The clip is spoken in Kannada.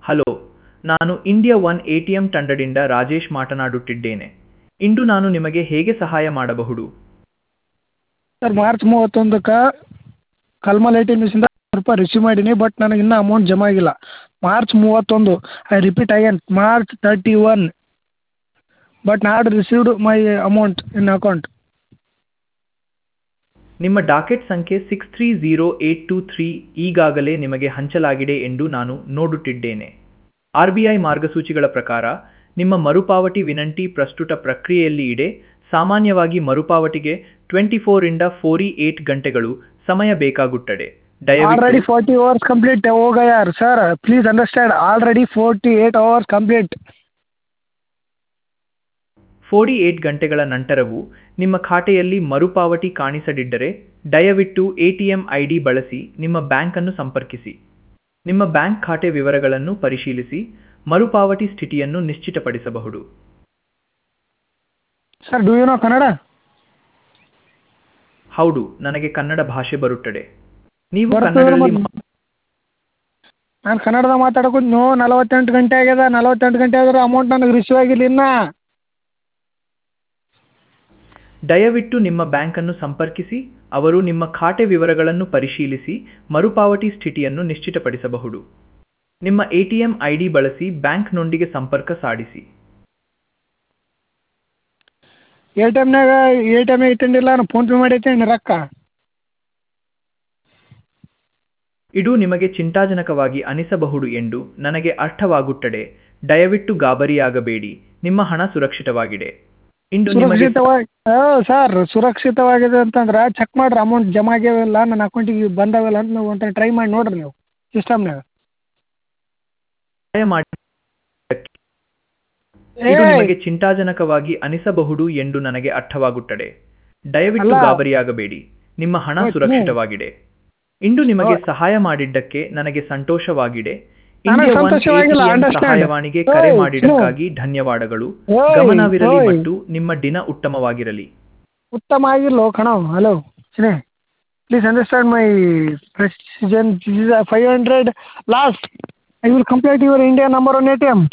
ಹಲೋ ನಾನು India One A T M ತಂಡದಿಂದ ರಾಜೇಶ್ ಮಾತನಾಡುತ್ತಿದ್ದೇನೆ ಇಂದು ನಾನು ನಿಮಗೆ ಹೇಗೆ ಸಹಾಯ ಮಾಡಬಹುದು ಸರ್ ಮಾರ್ಚ್ ಮೂವತ್ತೊಂದಕ್ಕೆ ಕಲ್ಮಲ್ ಎ ಟಿ ಎಮ್ನಿಂದ ರೂಪಾಯಿ ರಿಸೀವ್ ಮಾಡೀನಿ ಬಟ್ ನನಗೆ ಇನ್ನೂ ಅಮೌಂಟ್ ಜಮಾ ಆಗಿಲ್ಲ ಮಾರ್ಚ್ ಮೂವತ್ತೊಂದು I repeat again March thirty one but not received my amount in account ನಿಮ್ಮ ಡಾಕೆಟ್ ಸಂಖ್ಯೆ six three zero eight two three ಈಗಾಗಲೇ ನಿಮಗೆ ಹಂಚಲಾಗಿದೆ ಎಂದು ನಾನು ನೋಡುತ್ತಿದ್ದೇನೆ ಆರ್ ಬಿ ಐ ಮಾರ್ಗಸೂಚಿಗಳ ಪ್ರಕಾರ ನಿಮ್ಮ ಮರುಪಾವತಿ ವಿನಂತಿ ಪ್ರಸ್ತುತ ಪ್ರಕ್ರಿಯೆಯಲ್ಲಿ ಇದೆ ಸಾಮಾನ್ಯವಾಗಿ ಮರುಪಾವತಿಗೆ ಟ್ವೆಂಟಿ ಫೋರಿಂದ ಫೋರ್ಟಿ ಏಟ್ ಗಂಟೆಗಳು ಸಮಯ ಬೇಕಾಗುತ್ತದೆ ಆಲ್ರೆಡಿ ದಯವಿಟ್ಟು ಫೋರ್ಟಿ ಅವರ್ಸ್ ಕಂಪ್ಲೀಟ್ हो गया sir please understand already forty eight hours complete forty eight ಗಂಟೆಗಳ ನಂತರವೂ ನಿಮ್ಮ ಖಾತೆಯಲ್ಲಿ ಮರುಪಾವತಿ ಕಾಣಿಸದಿದ್ದರೆ ದಯವಿಟ್ಟು A T M I D ಬಳಸಿ ನಿಮ್ಮ ಬ್ಯಾಂಕನ್ನು ಸಂಪರ್ಕಿಸಿ ನಿಮ್ಮ ಬ್ಯಾಂಕ್ ಖಾತೆ ವಿವರಗಳನ್ನು ಪರಿಶೀಲಿಸಿ ಮರುಪಾವತಿ ಸ್ಥಿತಿಯನ್ನು ನಿಶ್ಚಿತಪಡಿಸಬಹುದು sir do you know Kannada ಹೌದು ನನಗೆ ಕನ್ನಡ ಭಾಷೆ ಬರುತ್ತದೆ ನೀವು ಬರ್ತದೆ ಕನ್ನಡದಲ್ಲಿ ಮತ್ತೆ. ನಾನು ಕನ್ನಡದಾಗ ಮಾತಾಡೋಕೆ ನೋ ನಲವತ್ತೆಂಟು ಗಂಟೆ ಆಗ್ಯದ ನಲವತ್ತೆಂಟು ಗಂಟೆ ಆದ್ರೆ ಅಮೌಂಟ್ ನನಗೆ ರಿಸೀವ್ ಆಗಿಲ್ಲ ಇನ್ನೂ ದಯವಿಟ್ಟು ನಿಮ್ಮ ಬ್ಯಾಂಕನ್ನು ಸಂಪರ್ಕಿಸಿ ಅವರು ನಿಮ್ಮ ಖಾತೆ ವಿವರಗಳನ್ನು ಪರಿಶೀಲಿಸಿ ಮರುಪಾವತಿ ಸ್ಥಿತಿಯನ್ನು ನಿಶ್ಚಿತಪಡಿಸಬಹುದು ನಿಮ್ಮ A T M I D ಬಳಸಿ ಬ್ಯಾಂಕ್ನೊಂದಿಗೆ ಸಂಪರ್ಕ ಸಾಧಿಸಿ ಎ ಟಿ ಎಮ್ನಾಗ ಎ ಟಿ ಎಮ್ನಾಗ ಇಟ್ಟಿಲ್ಲ ನಾನು ಫೋನ್ಪೇ ಮಾಡೈತೇನೆ ರೊಕ್ಕ ಇದು ನಿಮಗೆ ಚಿಂತಾಜನಕವಾಗಿ ಅನಿಸಬಹುದು ಎಂದು ನನಗೆ ಅರ್ಥವಾಗುತ್ತದೆ ದಯವಿಟ್ಟು ಗಾಬರಿಯಾಗಬೇಡಿ ನಿಮ್ಮ ಹಣ ಸುರಕ್ಷಿತವಾಗಿದೆ ಇಂದು ನಿಮಗೆ ಸುರಕ್ಷಿತವಾಗಿ ಸರ್ ಸುರಕ್ಷಿತವಾಗಿದೆ ಅಂತಂದ್ರೆ ಚೆಕ್ ಮಾಡ್ರಿ ಅಮೌಂಟ್ ಜಮಾ ಆಗ್ಯಾವಿಲ್ಲ ನನ್ನ ಅಕೌಂಟಿಗೆ ಬಂದಾವಿಲ್ಲ ಅಂತ ನೀವು ಒಂದ್ಸಲ ಟ್ರೈ ಮಾಡಿ ನೋಡ್ರಿ ನೀವು ಸಿಸ್ಟಮ್ನಾಗ ಸಹಾಯ ಮಾಡಿ ಇದು ನಿಮಗೆ ಚಿಂತಾಜನಕವಾಗಿ ಅನಿಸಬಹುದು ಎಂದು ನನಗೆ ಅರ್ಥವಾಗುತ್ತದೆ ದಯವಿಟ್ಟು ಅಲ್ಲ. ಗಾಬರಿಯಾಗಬೇಡಿ ನಿಮ್ಮ ಹಣ ಓಕೆ. ಸುರಕ್ಷಿತವಾಗಿದೆ ಇಂದು ನಿಮಗೆ ಓಕೆ. ಸಹಾಯ ಮಾಡಿದ್ದಕ್ಕೆ ನನಗೆ ಸಂತೋಷವಾಗಿದೆ ನನಗೆ ಇಂಡಿಯಾ ಒನ್ ಸಂತೋಷವಾಗಿಲ್ಲ, ATM understand. ಸಹಾಯವಾಣಿಗೆ ಕರೆ ಓಯ್, ಮಾಡಿದ್ದಕ್ಕಾಗಿ ಧನ್ಯವಾದಗಳು ಓಯ್, ಗಮನವಿರಲಿ ಓಯ್. ಮತ್ತು ನಿಮ್ಮ ದಿನ ಉತ್ತಮವಾಗಿರಲಿ ಉತ್ತಮ ಆಗಿಲ್ಲ ಕಣೋ ಹಲೋ ಚಿನೆ please understand my precision five hundred last I will complete your India number one A T M